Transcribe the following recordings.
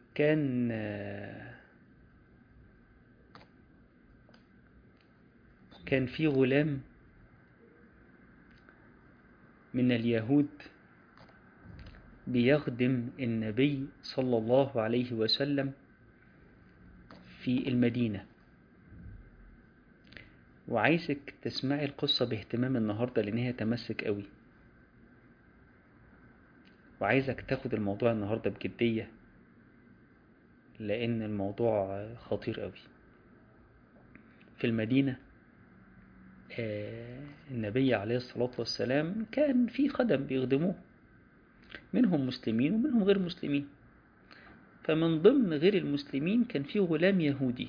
كان كان في غلام من اليهود بيخدم النبي صلى الله عليه وسلم في المدينة وعايزك تسمعي القصة باهتمام النهاردة لأن هي تمسك قوي وعايزك تاخد الموضوع النهاردة بجدية لأن الموضوع خطير قوي في المدينة النبي عليه الصلاة والسلام كان في خدم بيخدموه منهم مسلمين ومنهم غير مسلمين فمن ضمن غير المسلمين كان في غلام يهودي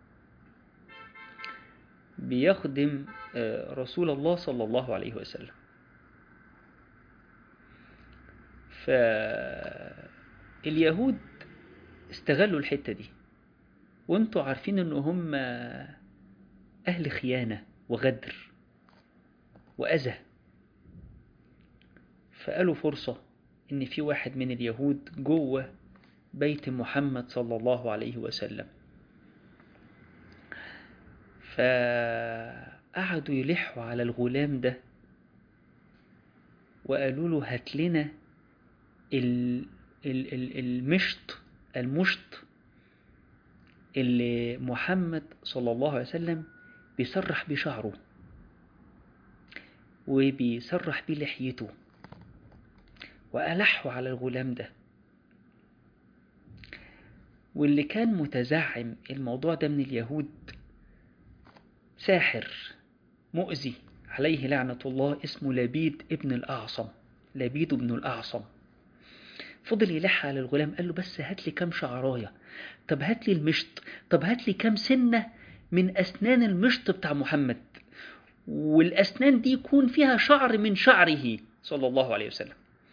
بيخدم رسول الله صلى الله عليه وسلم فاليهود استغلوا الحتة دي وانتوا عارفين ان هم اهل خيانة وغدر وأذى فقالوا فرصة إن في واحد من اليهود جوه بيت محمد صلى الله عليه وسلم فقعدوا يلحوا على الغلام ده وقالوا له هات لنا المشط المشط اللي محمد صلى الله عليه وسلم بيسرح بشعره وبيسرح بلحيته وألحوا على الغلام ده واللي كان متزعم الموضوع ده من اليهود ساحر مؤذي عليه لعنة الله اسمه لبيد ابن الأعصم لبيد ابن الأعصم فضل يلح على الغلام قال له بس هات لي كام شعراية طب هات لي المشط طب هات لي كام سنة من أسنان المشط بتاع محمد والأسنان دي يكون فيها شعر من شعره صلى الله عليه وسلم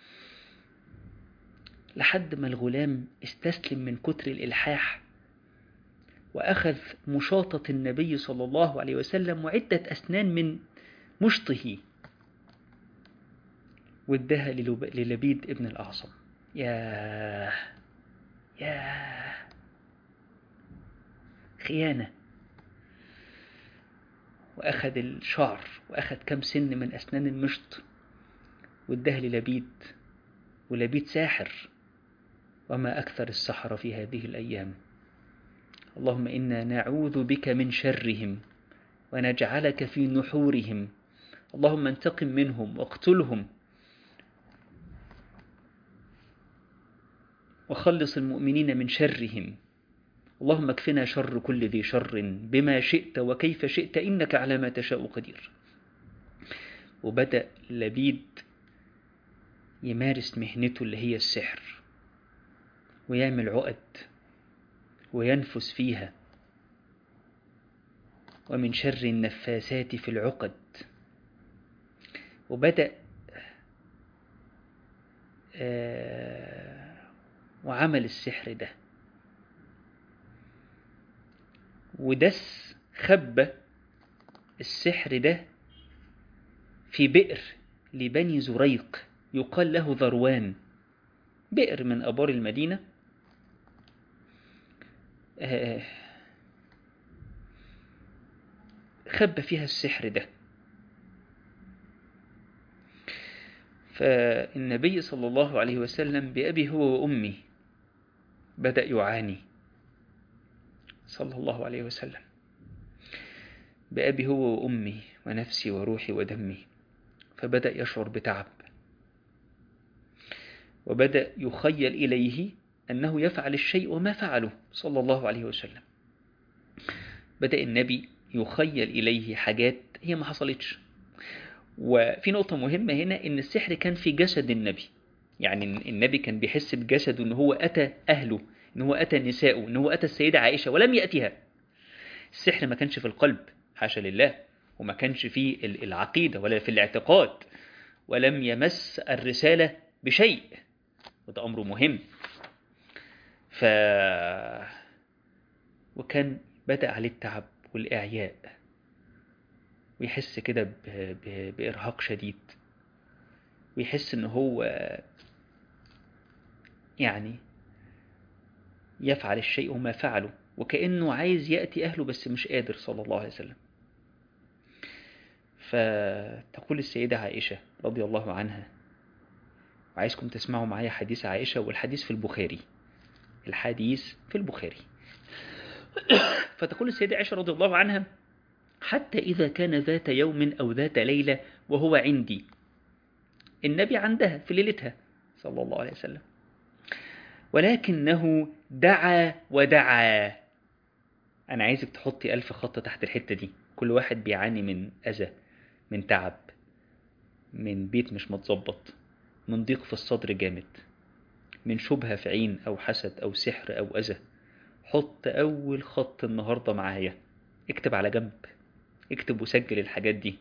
لحد ما الغلام استسلم من كتر الإلحاح وأخذ مشاطة النبي صلى الله عليه وسلم وعدة أسنان من مشطه وادها للبيد ابن الأعصم يا يا خيانة وأخذ الشعر وأخذ كم سن من أسنان المشط وادها للبيد ولبيد ساحر وما أكثر السحرة في هذه الأيام اللهم إنا نعوذ بك من شرهم ونجعلك في نحورهم اللهم انتقم منهم واقتلهم وخلص المؤمنين من شرهم اللهم اكفنا شر كل ذي شر بما شئت وكيف شئت إنك على ما تشاء قدير وبدأ لبيد يمارس مهنته اللي هي السحر ويعمل عقد وينفس فيها ومن شر النفاسات في العقد وبدأ آه وعمل السحر ده ودس خبى السحر ده في بئر لبني زريق يقال له ذروان بئر من أبار المدينة خبى فيها السحر ده فالنبي صلى الله عليه وسلم بأبي هو وأمي بدأ يعاني صلى الله عليه وسلم بأبي هو وأمي ونفسي وروحي ودمي فبدأ يشعر بتعب وبدأ يخيل إليه أنه يفعل الشيء وما فعله صلى الله عليه وسلم بدأ النبي يخيل إليه حاجات هي ما حصلتش وفي نقطة مهمة هنا إن السحر كان في جسد النبي يعني النبي كان بيحس بجسده إن هو أتى أهله إن هو أتى نساءه إن هو أتى السيدة عائشة ولم يأتها السحر ما كانش في القلب حاشا لله وما كانش في العقيدة ولا في الاعتقاد ولم يمس الرسالة بشيء وده أمر مهم ف وكان بدأ عليه التعب والإعياء ويحس كده ب... ب... بإرهاق شديد ويحس إن هو يعني يفعل الشيء وما فعله وكأنه عايز يأتي أهله بس مش قادر صلى الله عليه وسلم فتقول السيدة عائشة رضي الله عنها وعايزكم تسمعوا معايا حديث عائشة والحديث في البخاري الحديث في البخاري فتقول السيدة عائشة رضي الله عنها حتى إذا كان ذات يوم أو ذات ليلة وهو عندي النبي عندها في ليلتها صلى الله عليه وسلم ولكنه دعا ودعا أنا عايزك تحطي ألف خط تحت الحتة دي كل واحد بيعاني من أذى من تعب من بيت مش متظبط من ضيق في الصدر جامد من شبهة في عين أو حسد أو سحر أو أذى حط أول خط النهاردة معايا اكتب على جنب اكتب وسجل الحاجات دي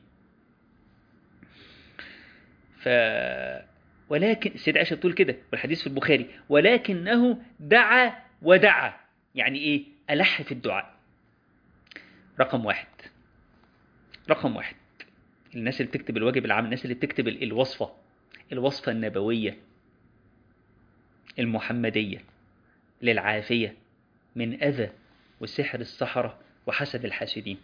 ف ولكن السيدة عائشة بتقول كده والحديث في البخاري ولكنه دعا ودعا يعني ايه ألح في الدعاء رقم واحد رقم واحد الناس اللي بتكتب الواجب العام الناس اللي بتكتب الوصفة الوصفة النبوية المحمدية للعافية من أذى وسحر السحرة وحسد الحاسدين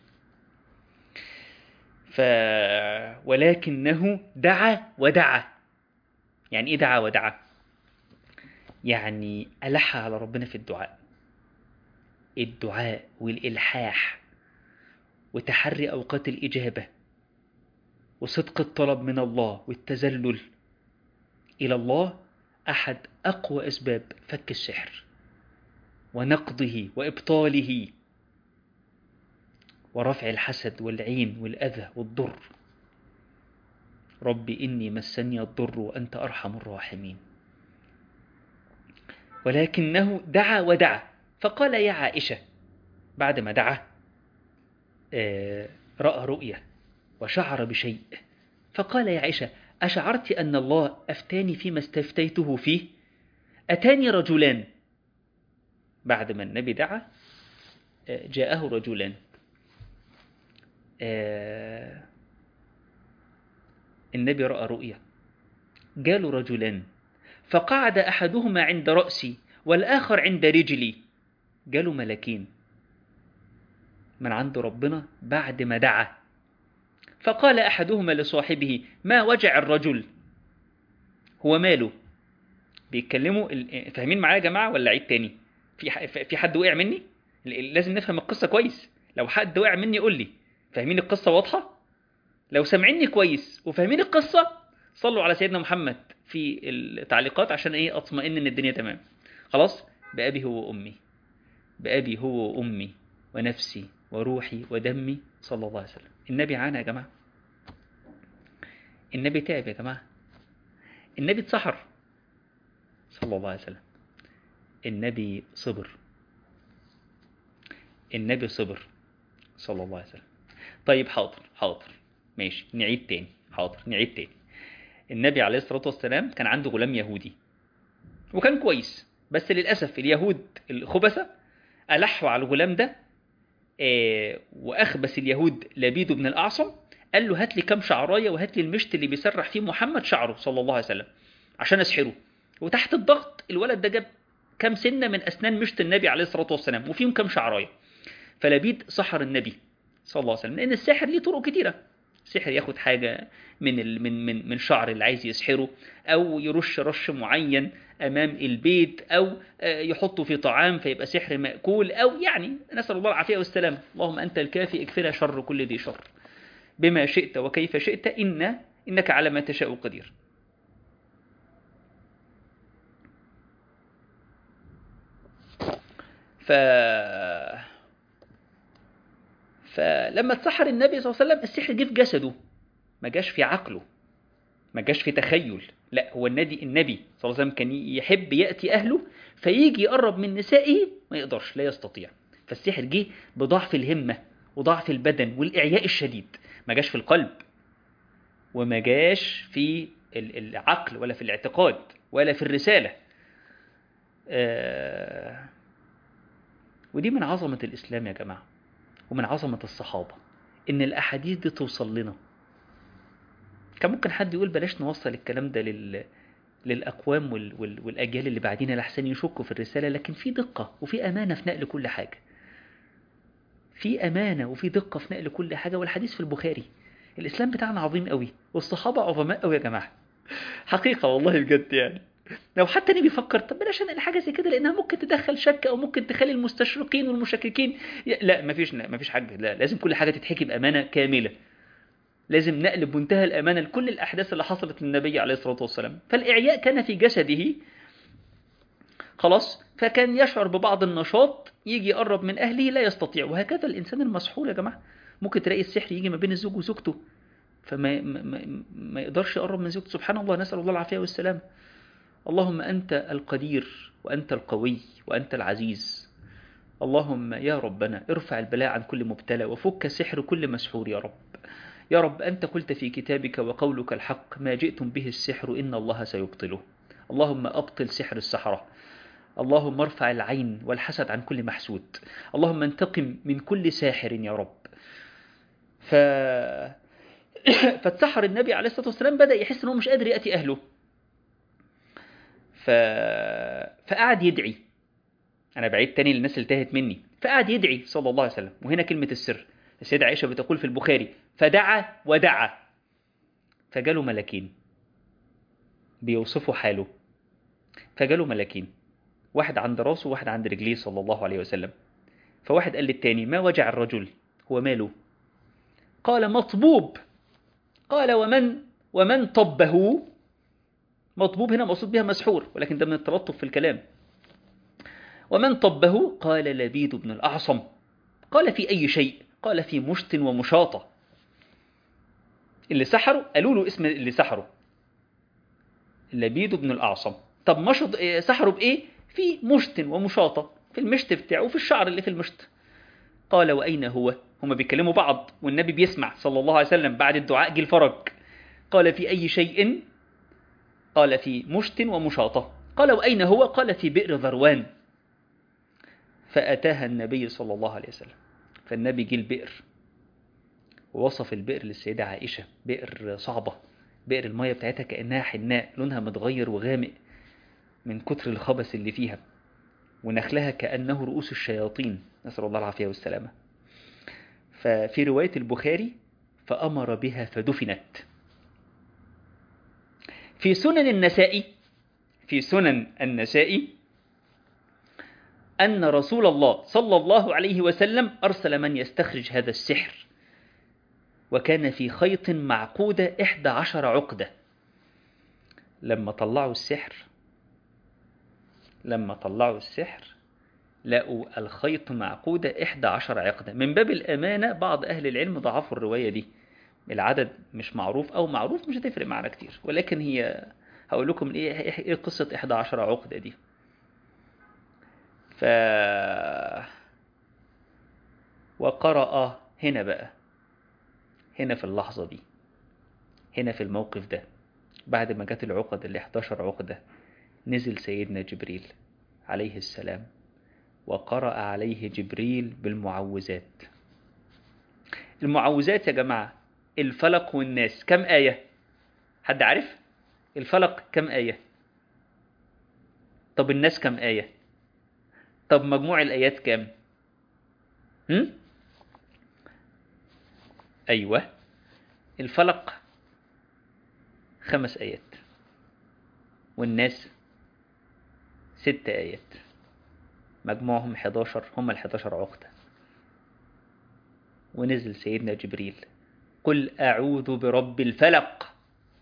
ف... ولكنه دعا ودعا يعني ايه دعا ودعا يعني ألح على ربنا في الدعاء الدعاء والإلحاح وتحري أوقات الإجابة وصدق الطلب من الله والتذلل إلى الله أحد أقوى أسباب فك السحر ونقضه وإبطاله ورفع الحسد والعين والأذى والضر رب إني مسني الضر وأنت أرحم الراحمين ولكنه دعا ودعا فقال يا عائشة بعد ما دعا رأى رؤية وشعر بشيء فقال يا عائشة أشعرت أن الله أفتاني فيما استفتيته فيه أتاني رجلان بعد ما النبي دعا جاءه رجلان النبي رأى رؤيا جاله رجلان فقعد أحدهما عند رأسي والآخر عند رجلي جاله ملكين من عند ربنا بعد ما دعا فقال أحدهما لصاحبه ما وجع الرجل هو ماله بيتكلموا فاهمين معايا يا جماعة ولا عيد تاني في في حد وقع مني لازم نفهم القصة كويس لو حد وقع مني قول لي فاهمين القصة واضحة لو سامعيني كويس وفاهمين القصة صلوا على سيدنا محمد في التعليقات عشان ايه اطمئن ان الدنيا تمام خلاص بأبي هو وأمي بأبي هو وأمي ونفسي وروحي ودمي صلى الله عليه وسلم النبي عانى يا جماعة النبي تعب يا جماعة النبي اتسحر صلى الله عليه وسلم النبي صبر النبي صبر صلى الله عليه وسلم طيب حاضر حاضر ماشي نعيد تاني حاضر نعيد تاني النبي عليه الصلاة والسلام كان عنده غلام يهودي وكان كويس بس للأسف اليهود الخبثة ألحوا على الغلام ده آه وأخبث اليهود لبيد بن الأعصم قال له هات لي كام شعراية وهات لي المشط اللي بيسرح فيه محمد شعره صلى الله عليه وسلم عشان أسحره وتحت الضغط الولد ده جاب كام سنة من أسنان مشط النبي عليه الصلاة والسلام وفيهم كام شعراية فلبيد سحر النبي صلى الله عليه وسلم لأن السحر ليه طرق كتيرة السحر ياخد حاجة من ال من من من شعر اللي عايز يسحره أو يرش رش معين أمام البيت أو يحطه في طعام فيبقى سحر مأكول أو يعني نسأل الله العافية والسلام اللهم أنت الكافي اكفنا شر كل ذي شر بما شئت وكيف شئت إن إنك على ما تشاء قدير ف فلما اتسحر النبي صلى الله عليه وسلم السحر جه في جسده ما جاش في عقله ما جاش في تخيل لا هو النبي النبي صلى الله عليه وسلم كان يحب يأتي أهله فيجي يقرب من نسائه ما يقدرش لا يستطيع فالسحر جه بضعف الهمة وضعف البدن والإعياء الشديد ما جاش في القلب وما جاش في العقل ولا في الاعتقاد ولا في الرسالة آه ودي من عظمة الإسلام يا جماعة ومن عظمة الصحابة إن الأحاديث دي توصل لنا كان ممكن حد يقول بلاش نوصل الكلام ده لل... للأقوام وال وال والأجيال اللي بعدين لحسن يشكوا في الرسالة لكن في دقة وفي أمانة في نقل كل حاجة في أمانة وفي دقة في نقل كل حاجة والحديث في البخاري الإسلام بتاعنا عظيم قوي والصحابة عظماء قوي يا جماعة حقيقة والله بجد يعني لو حتى نبي يفكر طب بلاش انقل حاجه زي كده لانها ممكن تدخل شك او ممكن تخلي المستشرقين والمشككين لا مفيش مفيش حاجه لا لازم كل حاجه تتحكي بامانه كامله لازم نقل بمنتهى الامانه لكل الاحداث اللي حصلت للنبي عليه الصلاه والسلام فالاعياء كان في جسده خلاص فكان يشعر ببعض النشاط يجي يقرب من اهله لا يستطيع وهكذا الانسان المسحور يا جماعه ممكن تلاقي السحر يجي ما بين الزوج وزوجته فما ما, ما, ما يقدرش يقرب من زوجته سبحان الله نسال الله العافيه والسلام اللهم أنت القدير وأنت القوي وأنت العزيز اللهم يا ربنا ارفع البلاء عن كل مبتلى وفك سحر كل مسحور يا رب يا رب أنت قلت في كتابك وقولك الحق ما جئتم به السحر إن الله سيبطله اللهم أبطل سحر السحرة اللهم ارفع العين والحسد عن كل محسود اللهم انتقم من كل ساحر يا رب ف... فاتسحر النبي عليه الصلاة والسلام بدأ يحس أنه مش قادر يأتي أهله ف... فقعد يدعي أنا بعيد تاني للناس اللي تاهت مني فقعد يدعي صلى الله عليه وسلم وهنا كلمة السر السيدة عائشة بتقول في البخاري فدعا ودعا فجاله ملكين بيوصفوا حاله فجاله ملكين واحد عند راسه وواحد عند رجليه صلى الله عليه وسلم فواحد قال للتاني ما وجع الرجل هو ماله قال مطبوب قال ومن ومن طبه مطبوب هنا مقصود بها مسحور ولكن ده من التلطف في الكلام ومن طبه قال لبيد بن الأعصم قال في أي شيء قال في مشت ومشاطة اللي سحروا قالوا له اسم اللي سحروا لبيد بن الأعصم طب مشط سحروا بإيه في مشت ومشاطة في المشت بتاعه وفي الشعر اللي في المشت قال وأين هو هما بيكلموا بعض والنبي بيسمع صلى الله عليه وسلم بعد الدعاء جه الفرج قال في أي شيء قال في مشت ومشاطة قال وأين هو قال في بئر ذروان فأتاها النبي صلى الله عليه وسلم فالنبي جه البئر ووصف البئر للسيدة عائشة بئر صعبة بئر المية بتاعتها كأنها حناء لونها متغير وغامق من كتر الخبث اللي فيها ونخلها كأنه رؤوس الشياطين نسأل الله العافية والسلامة ففي رواية البخاري فأمر بها فدفنت في سنن النسائي في سنن النسائي أن رسول الله صلى الله عليه وسلم أرسل من يستخرج هذا السحر وكان في خيط معقودة إحدى عشر عقدة لما طلعوا السحر لما طلعوا السحر لقوا الخيط معقودة إحدى عشر عقدة من باب الأمانة بعض أهل العلم ضعفوا الرواية دي العدد مش معروف أو معروف مش هتفرق معنا كتير ولكن هي هقول لكم إيه, إيه قصة إحدى عشر عقدة دي ف وقرأ هنا بقى هنا في اللحظة دي هنا في الموقف ده بعد ما جت العقد ال 11 عقدة نزل سيدنا جبريل عليه السلام وقرأ عليه جبريل بالمعوذات المعوذات يا جماعة الفلق والناس كم آية حد عارف الفلق كم آية طب الناس كم آية طب مجموع الآيات كام هم؟ أيوة الفلق خمس آيات والناس ست آيات مجموعهم 11 هم ال 11 عقدة ونزل سيدنا جبريل قل أعوذ برب الفلق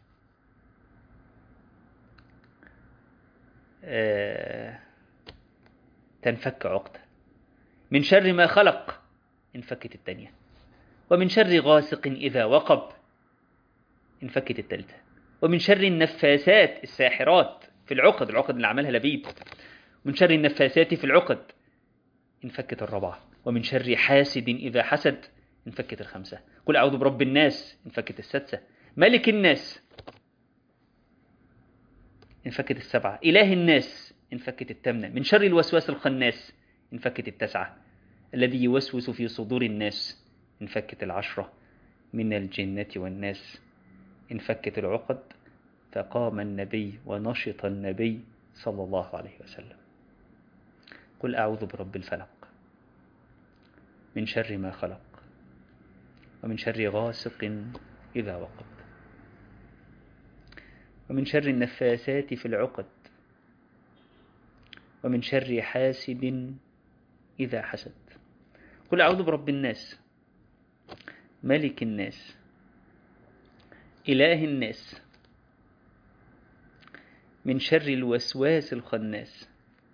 آه تنفك عقدة من شر ما خلق انفكت التانية ومن شر غاسق إذا وقب انفكت التالتة ومن شر النفاسات الساحرات في العقد العقد اللي عملها لبيد ومن شر النفاسات في العقد انفكت الرابعة ومن شر حاسد إذا حسد انفكت الخمسة قل أعوذ برب الناس انفكت السادسة ملك الناس انفكت السبعة إله الناس انفكت الثامنة من شر الوسواس الخناس انفكت التسعة الذي يوسوس في صدور الناس انفكت العشرة من الجنة والناس انفكت العقد فقام النبي ونشط النبي صلى الله عليه وسلم قل أعوذ برب الفلق من شر ما خلق ومن شر غاسق إذا وقب ومن شر النفاثات في العقد ومن شر حاسد إذا حسد قل أعوذ برب الناس ملك الناس إله الناس من شر الوسواس الخناس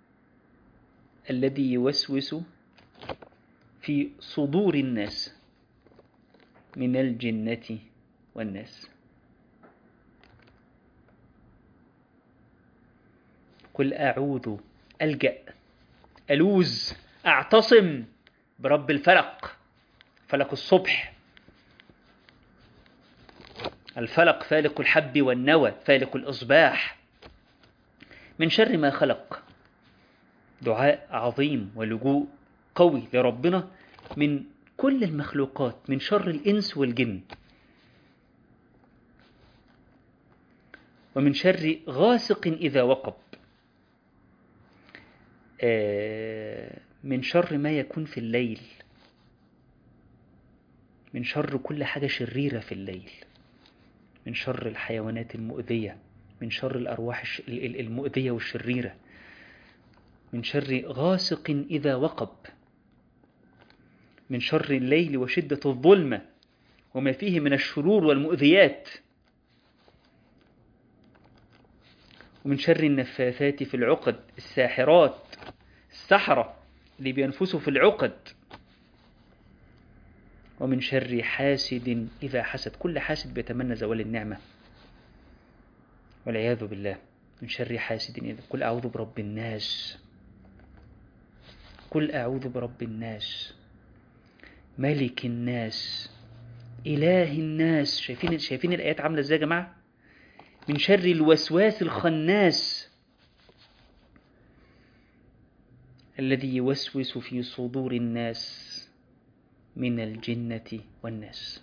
الذي يوسوس في صدور الناس من الجنة والناس قل أعوذ ألجأ ألوز أعتصم برب الفلق فلق الصبح الفلق فالق الحب والنوى فالق الإصباح من شر ما خلق دعاء عظيم ولجوء قوي لربنا من كل المخلوقات من شر الإنس والجن ومن شر غاسق إذا وقب من شر ما يكون في الليل من شر كل حاجة شريرة في الليل من شر الحيوانات المؤذية من شر الأرواح المؤذية والشريرة من شر غاسق إذا وقب من شر الليل وشدة الظلمة وما فيه من الشرور والمؤذيات ومن شر النفاثات في العقد الساحرات السحرة اللي بينفسوا في العقد ومن شر حاسد إذا حسد كل حاسد بيتمنى زوال النعمة والعياذ بالله من شر حاسد إذا قل أعوذ برب الناس قل أعوذ برب الناس ملك الناس إله الناس شايفين شايفين الآيات عاملة إزاي يا جماعة من شر الوسواس الخناس الذي يوسوس في صدور الناس من الجنة والناس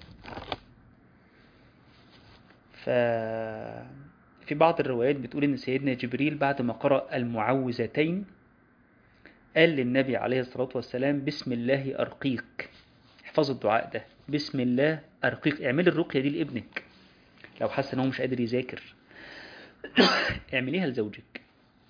ف في بعض الروايات بتقول إن سيدنا جبريل بعد ما قرأ المعوذتين قال للنبي عليه الصلاة والسلام بسم الله أرقيك احفظوا الدعاء ده بسم الله أرقيك اعمل الرقية دي لابنك لو حس ان هو مش قادر يذاكر اعمليها لزوجك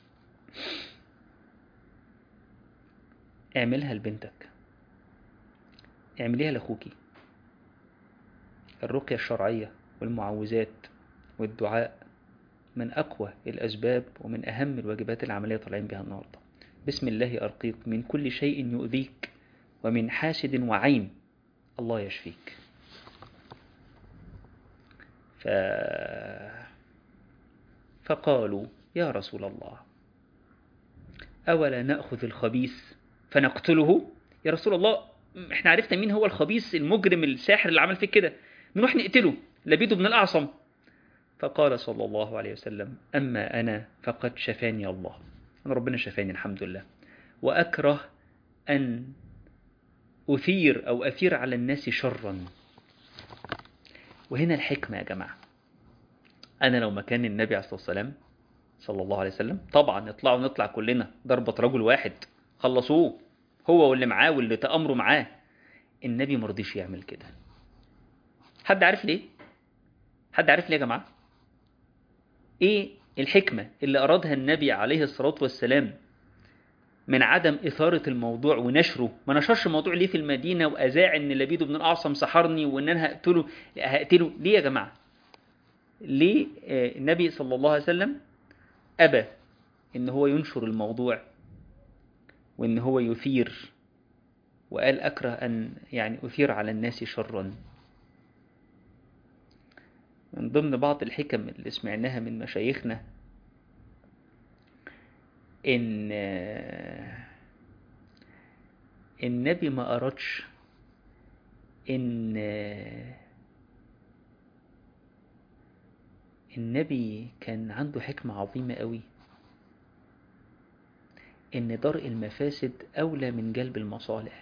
اعملها لبنتك اعمليها لاخوكي الرقية الشرعية والمعوذات والدعاء من أقوى الأسباب ومن أهم الواجبات العملية طالعين بها النهاردة بسم الله أرقيك من كل شيء يؤذيك ومن حاسد وعين الله يشفيك ف... فقالوا يا رسول الله أولا نأخذ الخبيث فنقتله يا رسول الله احنا عرفنا مين هو الخبيث المجرم الساحر اللي عمل فيك كده نروح نقتله لبيد بن الأعصم فقال صلى الله عليه وسلم أما أنا فقد شفاني الله أنا ربنا شفاني الحمد لله وأكره أن أثير أو أثير على الناس شرا وهنا الحكمة يا جماعة أنا لو مكان النبي عليه الصلاة والسلام صلى الله عليه وسلم طبعا نطلعوا نطلع كلنا ضربة رجل واحد خلصوه هو واللي معاه واللي تأمروا معاه النبي مرضيش يعمل كده حد عارف ليه حد عارف ليه يا جماعة ايه الحكمة اللي أرادها النبي عليه الصلاة والسلام من عدم إثارة الموضوع ونشره ما نشرش الموضوع ليه في المدينة وأذاع إن لبيد بن الأعصم سحرني وإن أنا هقتله هقتله ليه يا جماعة ليه النبي صلى الله عليه وسلم أبى إن هو ينشر الموضوع وإن هو يثير وقال أكره أن يعني أثير على الناس شرا من ضمن بعض الحكم اللي سمعناها من مشايخنا إن النبي ما أردش إن النبي كان عنده حكمة عظيمة قوي إن درء المفاسد أولى من جلب المصالح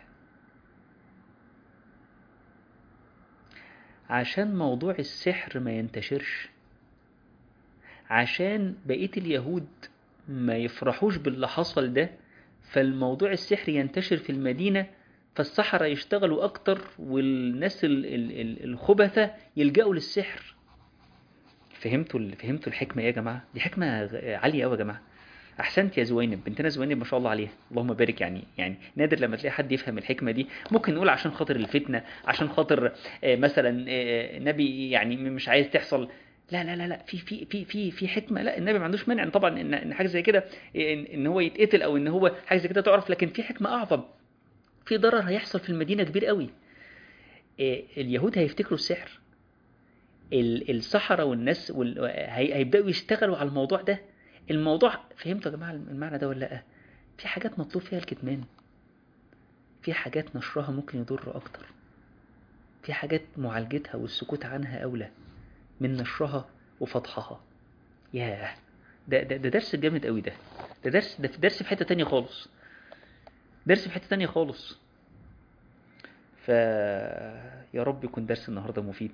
عشان موضوع السحر ما ينتشرش عشان بقية اليهود ما يفرحوش باللي حصل ده فالموضوع السحر ينتشر في المدينة فالسحرة يشتغلوا أكتر والناس ال- ال- ال- الخبثة يلجأوا للسحر فهمتوا ال- فهمتوا الحكمة يا جماعة دي حكمة غ- عالية أوي يا جماعة أحسنت يا زوينب بنتنا زوينب ما شاء الله عليها اللهم بارك يعني يعني نادر لما تلاقي حد يفهم الحكمة دي ممكن نقول عشان خاطر الفتنة عشان خاطر آه، مثلا آه، نبي يعني مش عايز تحصل لا لا لا لا في في في في في حكمه لا النبي ما عندوش مانع طبعا ان ان حاجه زي كده ان, إن هو يتقتل او ان هو حاجه زي كده تعرف لكن في حكمه اعظم في ضرر هيحصل في المدينه كبير قوي إيه، اليهود هيفتكروا السحر ال- السحرة والناس وال... هي... هيبدأوا يشتغلوا على الموضوع ده الموضوع فهمتوا يا جماعة المعنى ده ولا لا في حاجات مطلوب فيها الكتمان في حاجات نشرها ممكن يضر أكتر في حاجات معالجتها والسكوت عنها أولى من نشرها وفضحها ياه ده, ده, ده درس جامد قوي ده ده درس ده في درس في حتة تانية خالص درس في حتة تانية خالص ف يا رب يكون درس النهاردة مفيد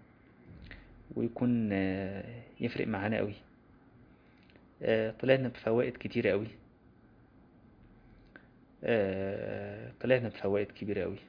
ويكون آه، يفرق معانا قوي آه، طلعنا بفوائد كتيرة قوي آه، طلعنا بفوائد كبيرة قوي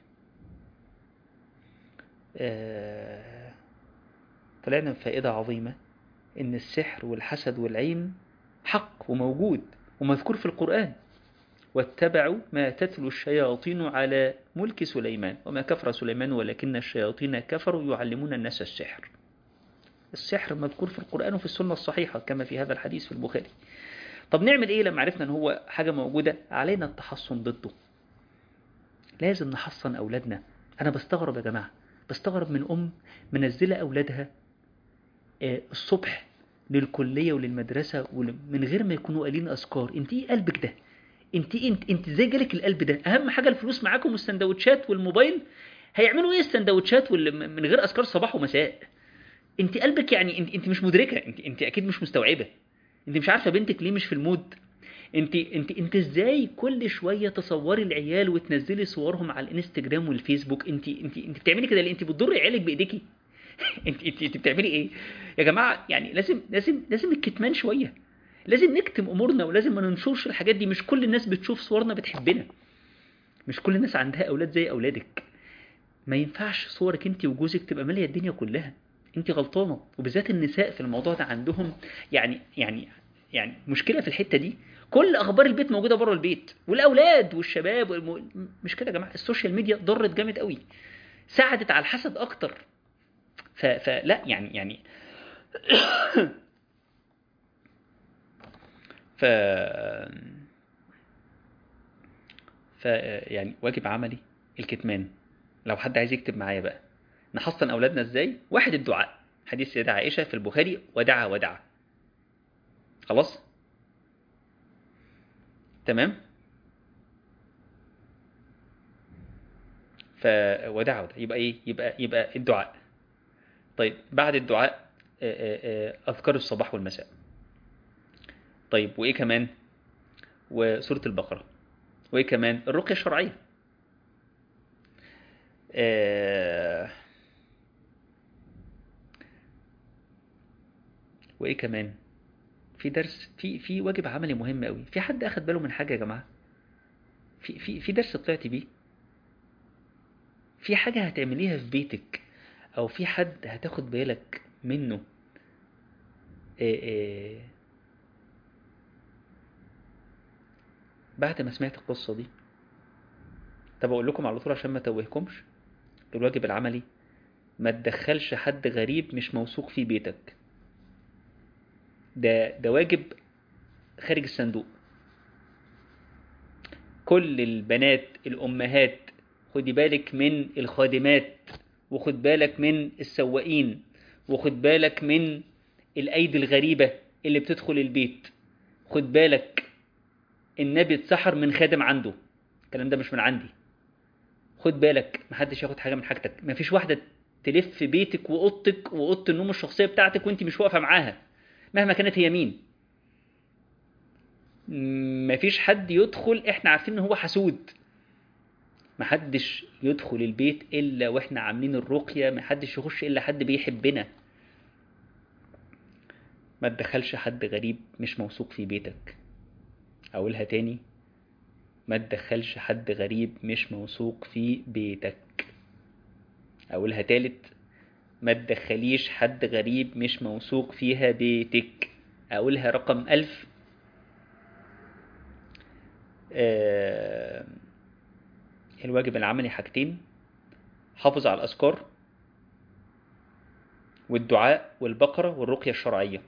آه، طلعنا بفائدة عظيمة إن السحر والحسد والعين حق وموجود ومذكور في القرآن واتبعوا ما تتلو الشياطين على ملك سليمان وما كفر سليمان ولكن الشياطين كفروا يعلمون الناس السحر السحر مذكور في القرآن وفي السنة الصحيحة كما في هذا الحديث في البخاري طب نعمل ايه لما عرفنا ان هو حاجة موجودة علينا التحصن ضده لازم نحصن اولادنا انا بستغرب يا جماعة بستغرب من ام منزلة اولادها آه، الصبح للكلية وللمدرسة ول- من غير ما يكونوا قالين اذكار انت ايه قلبك ده انت انت انت ازاي جالك القلب ده اهم حاجة الفلوس معاكم والسندوتشات والموبايل هيعملوا ايه السندوتشات وال- من غير اذكار صباح ومساء انت قلبك يعني انت انت مش مدركه انت انت اكيد مش مستوعبه انت مش عارفه بنتك ليه مش في المود انت انت انت ازاي كل شويه تصوري العيال وتنزلي صورهم على الانستجرام والفيسبوك انت انت انت بتعملي كده ليه انت بتضري عيالك بايديكي انت انت انت بتعملي ايه يا جماعه يعني لازم لازم لازم الكتمان شويه لازم نكتم امورنا ولازم ما ننشرش الحاجات دي مش كل الناس بتشوف صورنا بتحبنا مش كل الناس عندها اولاد زي اولادك ما ينفعش صورك انت وجوزك تبقى ماليه الدنيا كلها انت غلطانه وبالذات النساء في الموضوع ده عندهم يعني يعني يعني مشكله في الحته دي كل اخبار البيت موجوده بره البيت والاولاد والشباب والم... مش كده يا جماعه السوشيال ميديا ضرت جامد قوي ساعدت على الحسد اكتر ف... فلا يعني يعني ف ف يعني واجب عملي الكتمان لو حد عايز يكتب معايا بقى نحصن أولادنا إزاي؟ واحد الدعاء حديث سيدة عائشة في البخاري ودعا ودعا خلاص؟ تمام؟ فودعا ودعا يبقى إيه؟ يبقى يبقى الدعاء طيب بعد الدعاء آه، آه، آه، أذكار الصباح والمساء طيب وإيه كمان؟ وسورة البقرة وإيه كمان؟ الرقية الشرعية آه، وايه كمان في درس في في واجب عملي مهم قوي في حد اخد باله من حاجه يا جماعه في في في درس طلعت بيه في حاجه هتعمليها في بيتك او في حد هتاخد بالك منه آه، آه، بعد ما سمعت القصه دي طب اقول لكم على طول عشان ما توهكمش الواجب العملي ما تدخلش حد غريب مش موثوق في بيتك ده ده واجب خارج الصندوق كل البنات الأمهات خدي بالك من الخادمات وخد بالك من السواقين وخد بالك من الأيدي الغريبة اللي بتدخل البيت خد بالك النبي اتسحر من خادم عنده الكلام ده مش من عندي خد بالك محدش ياخد حاجة من حاجتك مفيش واحدة تلف في بيتك وأوضتك وأوضة النوم الشخصية بتاعتك وانت مش واقفة معاها مهما كانت هي مين مفيش حد يدخل احنا عارفين ان هو حسود محدش يدخل البيت الا واحنا عاملين الرقية محدش يخش الا حد بيحبنا ما تدخلش حد غريب مش موثوق في بيتك اقولها تاني ما تدخلش حد غريب مش موثوق في بيتك اقولها تالت ما تدخليش حد غريب مش موثوق فيها بيتك اقولها رقم ألف آه الواجب العملي حاجتين حافظ على الأذكار والدعاء والبقرة والرقية الشرعية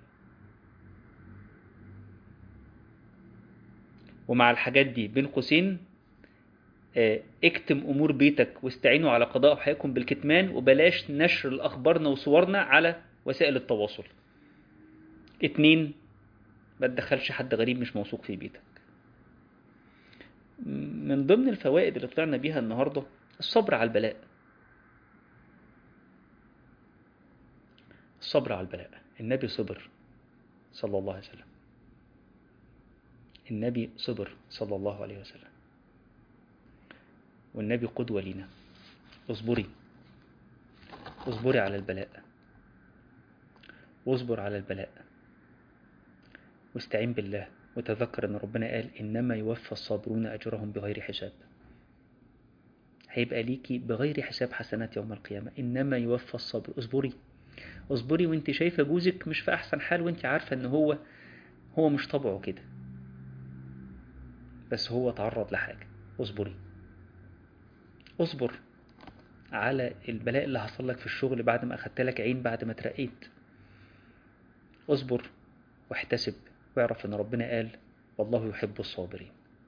ومع الحاجات دي بين قوسين آه، اكتم أمور بيتك واستعينوا على قضاء حياتكم بالكتمان وبلاش نشر الأخبارنا وصورنا على وسائل التواصل اتنين ما تدخلش حد غريب مش موثوق في بيتك من ضمن الفوائد اللي طلعنا بيها النهاردة الصبر على البلاء الصبر على البلاء النبي صبر صلى الله عليه وسلم النبي صبر صلى الله عليه وسلم والنبي قدوة لنا اصبري اصبري على البلاء واصبر على البلاء واستعين بالله وتذكر ان ربنا قال انما يوفى الصابرون اجرهم بغير حساب هيبقى ليكي بغير حساب حسنات يوم القيامة انما يوفى الصبر اصبري اصبري وانت شايفة جوزك مش في احسن حال وانت عارفة ان هو هو مش طبعه كده بس هو تعرض لحاجة اصبري اصبر على البلاء اللي حصل لك في الشغل بعد ما اخدت لك عين بعد ما ترقيت اصبر واحتسب واعرف ان ربنا قال والله يحب الصابرين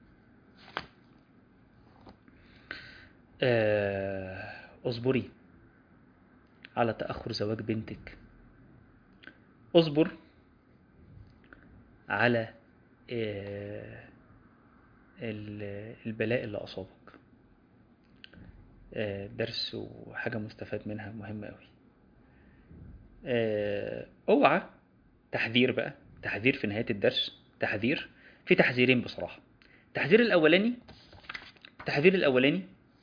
آه، اصبري على تأخر زواج بنتك اصبر على آه، ال- البلاء اللي أصابك آه، درس وحاجة مستفاد منها مهمة أوي آه، اوعى تحذير بقى تحذير في نهاية الدرس تحذير في تحذيرين بصراحة التحذير الأولاني التحذير الأولاني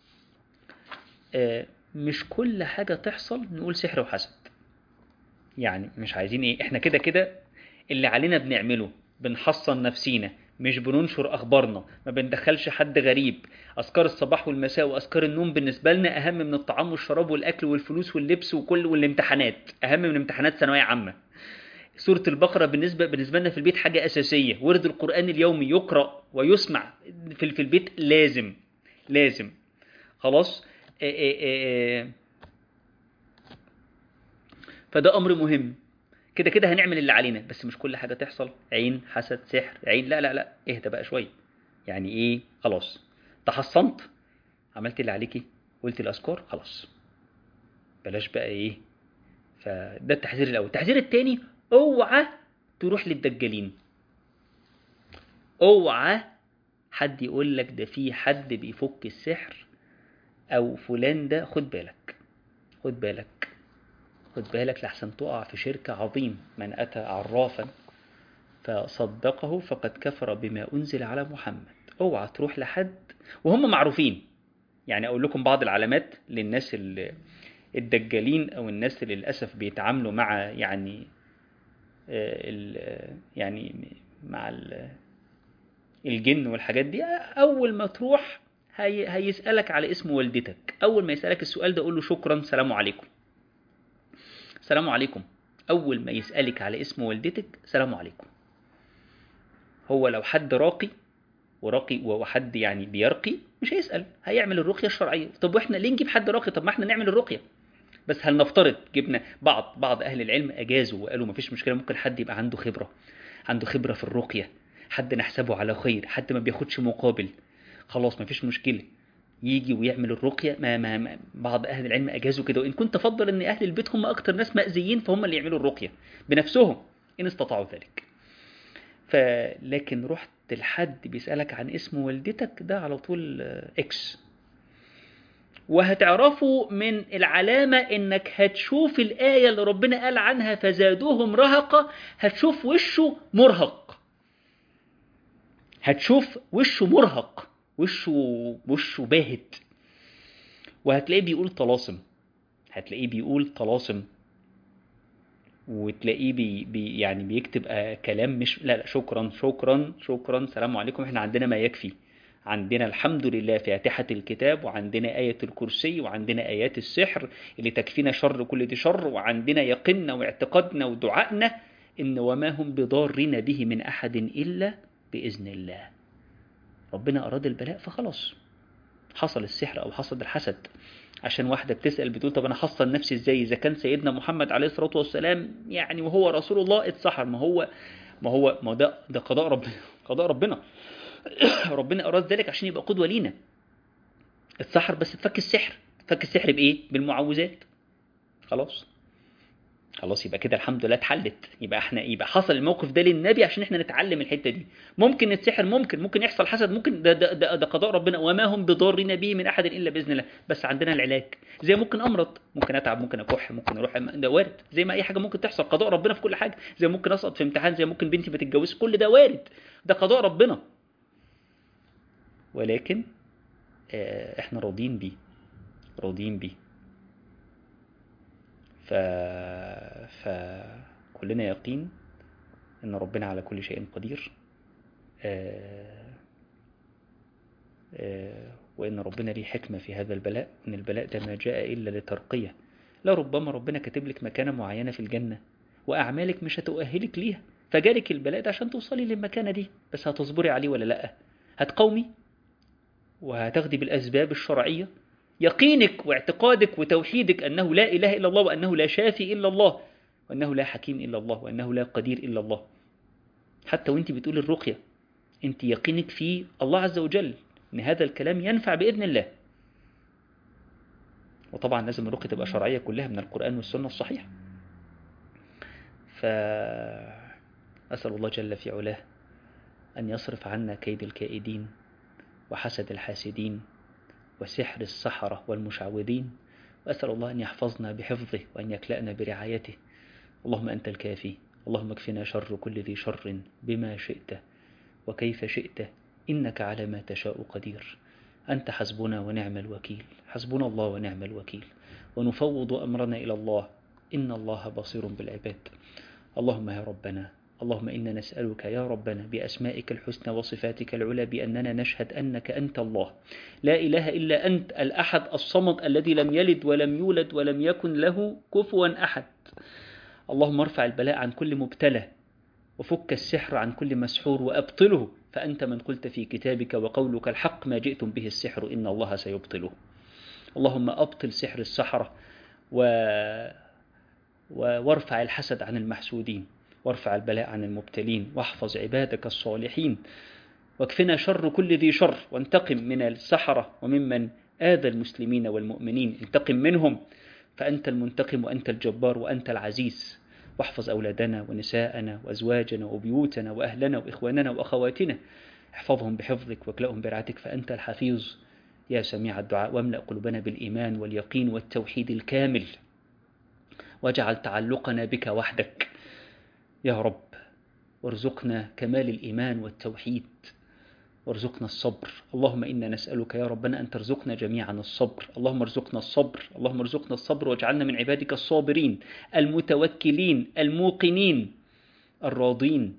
آه، مش كل حاجة تحصل نقول سحر وحسد يعني مش عايزين ايه احنا كده كده اللي علينا بنعمله بنحصن نفسينا مش بننشر اخبارنا ما بندخلش حد غريب اذكار الصباح والمساء واذكار النوم بالنسبه لنا اهم من الطعام والشراب والاكل والفلوس واللبس وكل والامتحانات اهم من امتحانات ثانويه عامه سورة البقرة بالنسبة بالنسبة لنا في البيت حاجة أساسية ورد القرآن اليومي يقرأ ويسمع في في البيت لازم لازم خلاص آه، آه، آه، فده أمر مهم كده كده هنعمل اللي علينا بس مش كل حاجة تحصل عين حسد سحر عين لا لا لا اهدى بقى شوية يعني ايه خلاص تحصنت عملت اللي عليكي قلت الأذكار خلاص بلاش بقى ايه فده التحذير الأول التحذير التاني اوعى تروح للدجالين اوعى حد يقول لك ده في حد بيفك السحر او فلان ده خد بالك خد بالك خد بالك لحسن تقع في شرك عظيم من أتى عرافا فصدقه فقد كفر بما أنزل على محمد اوعى تروح لحد وهم معروفين يعني أقول لكم بعض العلامات للناس ال- الدجالين أو الناس اللي للأسف بيتعاملوا مع يعني آه، ال- يعني مع ال- الجن والحاجات دي أول ما تروح هي هيسألك على اسم والدتك أول ما يسألك السؤال ده قول له شكرا سلام عليكم سلام عليكم أول ما يسألك على اسم والدتك سلام عليكم هو لو حد راقي وراقي وحد يعني بيرقي مش هيسأل هيعمل الرقية الشرعية طب واحنا ليه نجيب حد راقي طب ما احنا نعمل الرقية بس هل نفترض جبنا بعض بعض أهل العلم أجازوا وقالوا مفيش مشكلة ممكن حد يبقى عنده خبرة عنده خبرة في الرقية حد نحسبه على خير حد ما بياخدش مقابل خلاص مفيش مشكلة يجي ويعمل الرقية ما, ما, ما بعض أهل العلم أجازوا كده وإن كنت أفضل أن أهل البيت هم أكتر ناس مأذيين فهم اللي يعملوا الرقية بنفسهم إن استطاعوا ذلك فلكن رحت لحد بيسألك عن اسم والدتك ده على طول آه، إكس وهتعرفوا من العلامة إنك هتشوف الآية اللي ربنا قال عنها فزادوهم رهقة هتشوف وشه مرهق هتشوف وشه مرهق وشه وشه باهت وهتلاقيه بيقول طلاسم هتلاقيه بيقول طلاسم وتلاقيه بي بي يعني بيكتب آه كلام مش لا لا شكرا شكرا شكرا سلام عليكم احنا عندنا ما يكفي عندنا الحمد لله فاتحة الكتاب وعندنا آية الكرسي وعندنا آيات السحر اللي تكفينا شر كل دي شر وعندنا يقيننا واعتقادنا ودعائنا إن وما هم بضارين به من أحد إلا بإذن الله ربنا أراد البلاء فخلاص حصل السحر أو حصل الحسد عشان واحدة بتسأل بتقول طب أنا حصل نفسي إزاي إذا كان سيدنا محمد عليه الصلاة والسلام يعني وهو رسول الله اتسحر ما هو ما هو ما ده ده قضاء ربنا قضاء ربنا ربنا أراد ذلك عشان يبقى قدوة لينا اتسحر بس تفك السحر تفك السحر بإيه؟ بالمعوذات خلاص خلاص يبقى كده الحمد لله اتحلت يبقى احنا يبقى حصل الموقف ده للنبي عشان احنا نتعلم الحته دي ممكن نتسحر ممكن ممكن يحصل حسد ممكن ده ده, ده, ده قضاء ربنا وما هم بضارين به من احد الا باذن الله بس عندنا العلاج زي ممكن امرض ممكن اتعب ممكن اكح ممكن اروح ده وارد زي ما اي حاجه ممكن تحصل قضاء ربنا في كل حاجه زي ممكن اسقط في امتحان زي ممكن بنتي ما تتجوزش كل ده وارد ده قضاء ربنا ولكن اه احنا راضيين بيه راضيين بيه ف... فكلنا يقين ان ربنا على كل شيء قدير آه... آه... وان ربنا ليه حكمة في هذا البلاء ان البلاء ده ما جاء الا لترقية لا ربما ربنا كاتب لك مكانة معينة في الجنة واعمالك مش هتؤهلك ليها فجالك البلاء ده عشان توصلي للمكانة دي بس هتصبري عليه ولا لا هتقومي وهتاخدي بالاسباب الشرعيه يقينك واعتقادك وتوحيدك أنه لا إله إلا الله وأنه لا شافي إلا الله وأنه لا حكيم إلا الله وأنه لا قدير إلا الله حتى وانت بتقول الرقية انت يقينك في الله عز وجل ان هذا الكلام ينفع بإذن الله وطبعا لازم الرقية تبقى شرعية كلها من القرآن والسنة الصحيحة فأسأل الله جل في علاه أن يصرف عنا كيد الكائدين وحسد الحاسدين وسحر السحرة والمشعوذين وأسأل الله أن يحفظنا بحفظه وأن يكلأنا برعايته اللهم أنت الكافي اللهم اكفنا شر كل ذي شر بما شئت وكيف شئت إنك على ما تشاء قدير أنت حسبنا ونعم الوكيل حسبنا الله ونعم الوكيل ونفوض أمرنا إلى الله إن الله بصير بالعباد اللهم يا ربنا اللهم إنا نسألك يا ربنا بأسمائك الحسنى وصفاتك العلى بأننا نشهد أنك أنت الله لا إله إلا أنت الأحد الصمد الذي لم يلد ولم يولد ولم يكن له كفوا أحد اللهم ارفع البلاء عن كل مبتلى وفك السحر عن كل مسحور وأبطله فأنت من قلت في كتابك وقولك الحق ما جئتم به السحر إن الله سيبطله اللهم أبطل سحر السحرة و... و... وارفع الحسد عن المحسودين وارفع البلاء عن المبتلين واحفظ عبادك الصالحين واكفنا شر كل ذي شر وانتقم من السحرة وممن آذى المسلمين والمؤمنين انتقم منهم فأنت المنتقم وأنت الجبار وأنت العزيز واحفظ أولادنا ونساءنا وأزواجنا وبيوتنا وأهلنا وإخواننا وأخواتنا احفظهم بحفظك واكلأهم برعتك فأنت الحفيظ يا سميع الدعاء واملأ قلوبنا بالإيمان واليقين والتوحيد الكامل واجعل تعلقنا بك وحدك يا رب وارزقنا كمال الإيمان والتوحيد وارزقنا الصبر اللهم إنا نسألك يا ربنا أن ترزقنا جميعا الصبر اللهم ارزقنا الصبر اللهم ارزقنا الصبر واجعلنا من عبادك الصابرين المتوكلين الموقنين الراضين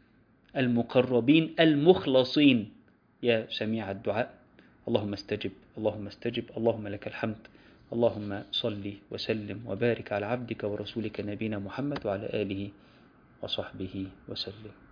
المقربين المخلصين يا سميع الدعاء اللهم استجب اللهم استجب اللهم لك الحمد اللهم صل وسلم وبارك على عبدك ورسولك نبينا محمد وعلى آله وصحبه وسلم